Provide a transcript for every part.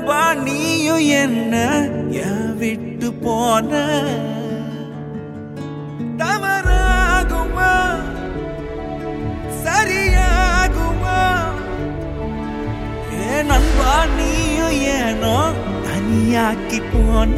நண்பா நீயும் என்ன ஏன் விட்டு போன தவறாகுமா சரியாகுமா ஏ நண்பா நீயும் ஏனோ தனியாக்கி போன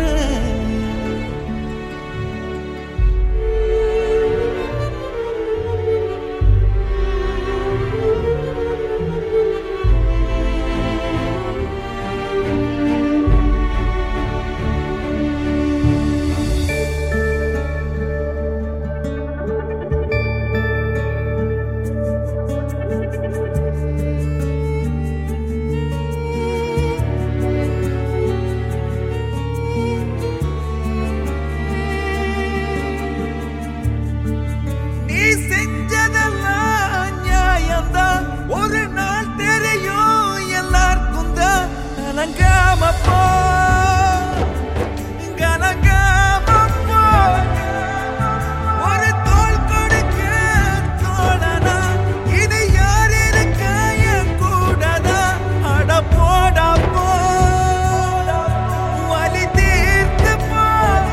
நீ செஞ்சதெல்லாம் நியாயம்தான் ஒரு நாள் தெரியும் எல்லாருக்கும் தான் கலங்காம போ கலங்காம போ ஒரு தோள் கொடுக்க தோழனா இது யார் இருக்க என் கூடதான் அட போடா போ வலி தீர்த்து போ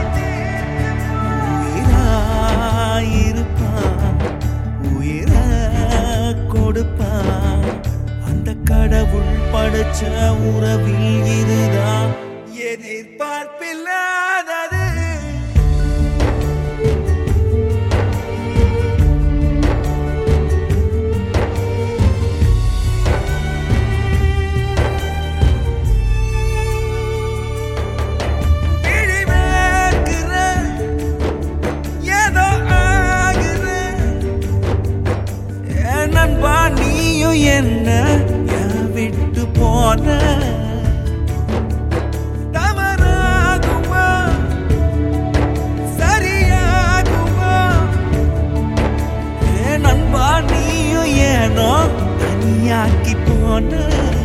உயிராயிருப்பான் உயிர கொடுப்பான் அந்த கடவுள் படைச்ச உறவில் இதுதான் எதிர்பார்ப்பில்லாதது விழிவேற்கிற ஏதோ ஆகுற என் நண்பா நீயும் என்ன ஏன் விட்டு போன தவறாகுமா சரியாகுமா என் நண்பா நீயும் ஏனோ தனியாக்கி போன